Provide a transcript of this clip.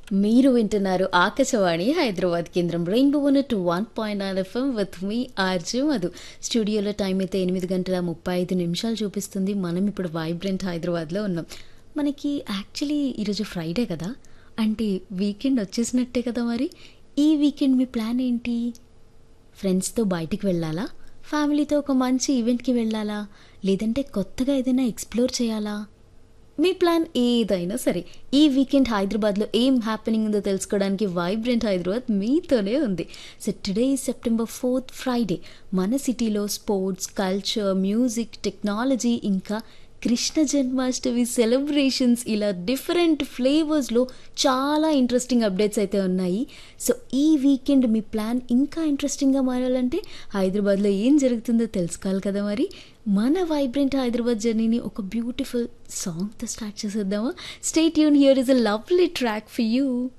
మీరు వింటున్నారు ఆకాశవాణి హైదరాబాద్ కేంద్రం rainbow one two one point nine FM with మీ ఆర్జే మధు స్టూడియోలో టైం అయితే ఎనిమిది గంటల ముప్పై ఐదు నిమిషాలు చూపిస్తుంది మనం ఇప్పుడు వైబ్రెంట్ హైదరాబాద్లో ఉన్నాం మనకి యాక్చువల్లీ ఈరోజు ఫ్రైడే కదా అంటే వీకెండ్ వచ్చేసినట్టే కదా మరి ఈ వీకెండ్ మీ ప్లాన్ ఏంటి ఫ్రెండ్స్తో బయటికి వెళ్ళాలా ఫ్యామిలీతో ఒక మంచి ఈవెంట్కి వెళ్ళాలా లేదంటే కొత్తగా ఏదైనా ఎక్స్ప్లోర్ చేయాలా మీ ప్లాన్ ఏదైనా సరే ఈ వీకెండ్ హైదరాబాద్లో ఏం హ్యాపెనింగ్ ఉందో తెలుసుకోవడానికి వైబ్రెంట్ హైదరాబాద్ మీతోనే ఉంది so today September fourth Friday మన సిటీలో స్పోర్ట్స్ కల్చర్ మ్యూజిక్ టెక్నాలజీ ఇంకా కృష్ణ జన్మాష్టమి సెలబ్రేషన్స్ ఇలా డిఫరెంట్ ఫ్లేవర్స్లో చాలా ఇంట్రెస్టింగ్ అప్డేట్స్ అయితే ఉన్నాయి సో ఈ వీకెండ్ మీ ప్లాన్ ఇంకా ఇంట్రెస్టింగ్గా మారాలంటే హైదరాబాద్లో ఏం జరుగుతుందో తెలుసుకోవాలి కదా మరి మన వైబ్రెంట్ హైదరాబాద్ జర్నీని ఒక బ్యూటిఫుల్ సాంగ్తో స్టార్ట్ చేసేద్దామా స్టేట్ యూన్ here is a lovely track for you